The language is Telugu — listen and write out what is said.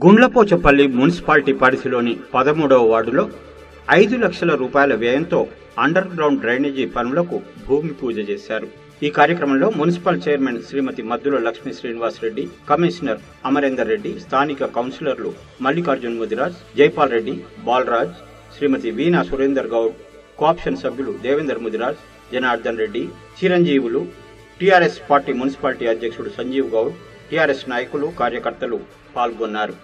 గుండ్లపోచపల్లి మున్సిపాలిటీ పరిధిలోని పదమూడవ వార్డులో ఐదు లక్షల రూపాయల వ్యయంతో అండర్ గ్రౌండ్ డ్రైనేజీ పనులకు భూమి పూజ చేశారు ఈ కార్యక్రమంలో municipal chairman Shrimati Maddula Lakshmi Srinivas Reddy commissioner Amarender Reddy స్థానిక కౌన్సిలర్లు మల్లికార్జున్ ముదిరాజ్ జైపాల్ రెడ్డి బాలరాజ్ శ్రీమతి వీణా సురేందర్ గౌడ్ కోఆప్షన్ సభ్యులు దేవేందర్ ముదిరాజ్ జనార్దన్ రెడ్డి చిరంజీవులు టీఆర్ఎస్ పార్టీ మున్సిపాలిటీ అధ్యక్షుడు సంజీవ్ గౌడ్ టీఆర్ఎస్ నాయకులు కార్యకర్తలు పాల్గొన్నారు